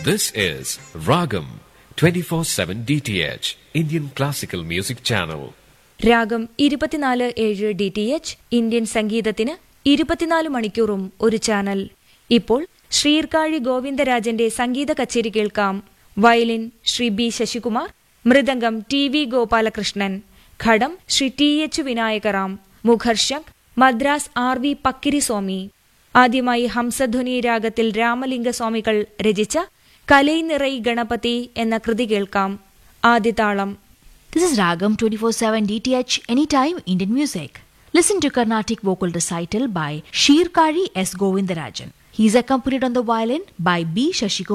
This is Ragam 24/7 DTH Indian Classical Music Channel. രാഗം ഇരുപത്തിനാല് ഏഴ് ഡി ടി എച്ച് ഇന്ത്യൻ സംഗീതത്തിന് ഇരുപത്തിനാല് മണിക്കൂറും ഒരു ചാനൽ ഇപ്പോൾ ശ്രീർക്കാഴി ഗോവിന്ദരാജന്റെ സംഗീത കച്ചേരി കേൾക്കാം violin Shri B Sasikumar mridangam T V Gopalakrishnan ghatam Shri T H Vinayakram മുഖർഷക് മദ്രാസ് ആർ വി പക്കിരിസ്വാമി ആദ്യമായി ഹംസധ്വനി രാഗത്തിൽ രാമലിംഗ സ്വാമികൾ രചിച്ച കലൈ നിറൈ ഗണപതി എന്ന കൃതി കേൾക്കാം ആദ്യതാളം This is Ragam 24/7 DTH Anytime Indian Music. Listen to Carnatic vocal recital by Shirkari S. Govindarajan. He is accompanied on the violin by B. Shashiko